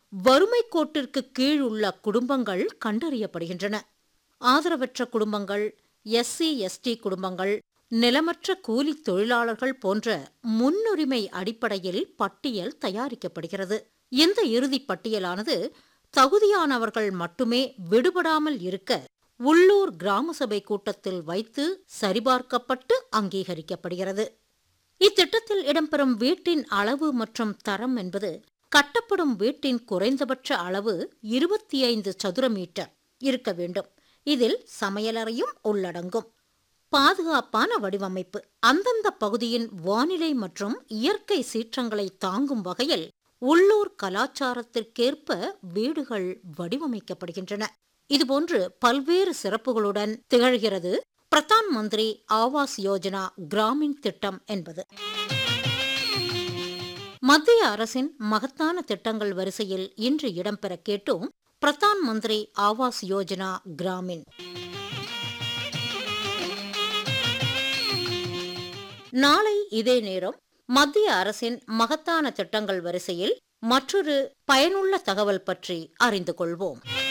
வறுமை கோட்டிற்கு கீழ் உள்ள குடும்பங்கள் கண்டறியப்படுகின்றன ஆதரவற்ற குடும்பங்கள் எஸ்சி எஸ்டி குடும்பங்கள் நிலமற்ற கூலி தொழிலாளர்கள் போன்ற முன்னுரிமை அடிப்படையில் பட்டியல் தயாரிக்கப்படுகிறது இந்த இறுதிப் பட்டியலானது தகுதியானவர்கள் மட்டுமே விடுபடாமல் இருக்க உள்ளூர் கிராம சபை கூட்டத்தில் வைத்து சரிபார்க்கப்பட்டு அங்கீகரிக்கப்படுகிறது இத்திட்டத்தில் இடம்பெறும் வீட்டின் அளவு மற்றும் தரம் என்பது கட்டப்படும் வீட்டின் குறைந்தபட்ச அளவு இருபத்தி ஐந்து சதுர மீட்டர் இருக்க வேண்டும் இதில் சமையலறையும் உள்ளடங்கும் பாதுகாப்பான வடிவமைப்பு அந்தந்த பகுதியின் வானிலை மற்றும் இயற்கை சீற்றங்களை தாங்கும் வகையில் உள்ளூர் கலாச்சாரத்திற்கேற்ப வீடுகள் வடிவமைக்கப்படுகின்றன இதுபோன்று பல்வேறு சிறப்புகளுடன் திகழ்கிறது பிரதான் மந்திரி ஆவாஸ் யோஜனா கிராமின் திட்டம் என்பது மத்திய அரசின் மகத்தான திட்டங்கள் வரிசையில் இன்று இடம்பெற கேட்டோம் பிரதான் மந்திரி ஆவாஸ் யோஜனா கிராமின் நாளை இதே நேரம் மத்திய அரசின் மகத்தான திட்டங்கள் வரிசையில் மற்றொரு பயனுள்ள தகவல் பற்றி அறிந்து கொள்வோம்